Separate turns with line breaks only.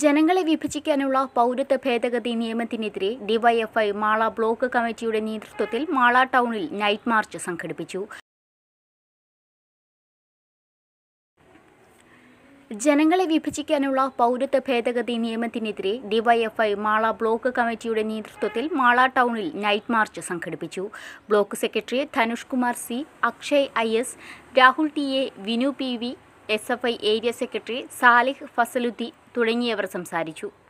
ജനങ്ങളെ വിഭജിക്കാനുള്ള പൗരത്വ ഭേദഗതി നിയമത്തിനെതിരെ ഡിവൈഎഫ്ഐ മാള ബ്ലോക്ക് കമ്മിറ്റിയുടെ നേതൃത്വത്തിൽ മാള ടൗണിൽ നൈറ്റ് മാർച്ച് സംഘടിപ്പിച്ചു ജനങ്ങളെ വിഭജിക്കാനുള്ള പൗരത്വ ഭേദഗതി നിയമത്തിനെതിരെ ഡിവൈഎഫ്ഐ മാള ബ്ലോക്ക് കമ്മിറ്റിയുടെ നേതൃത്വത്തിൽ മാള ടൗണിൽ നൈറ്റ് മാർച്ച് സംഘടിപ്പിച്ചു block secretary Dhanush Kumar C Akshay I S Rahul T A Vinu P V S F I area secretary Salih Fasaluddi തുടങ്ങിയവർ സംസാരിച്ചു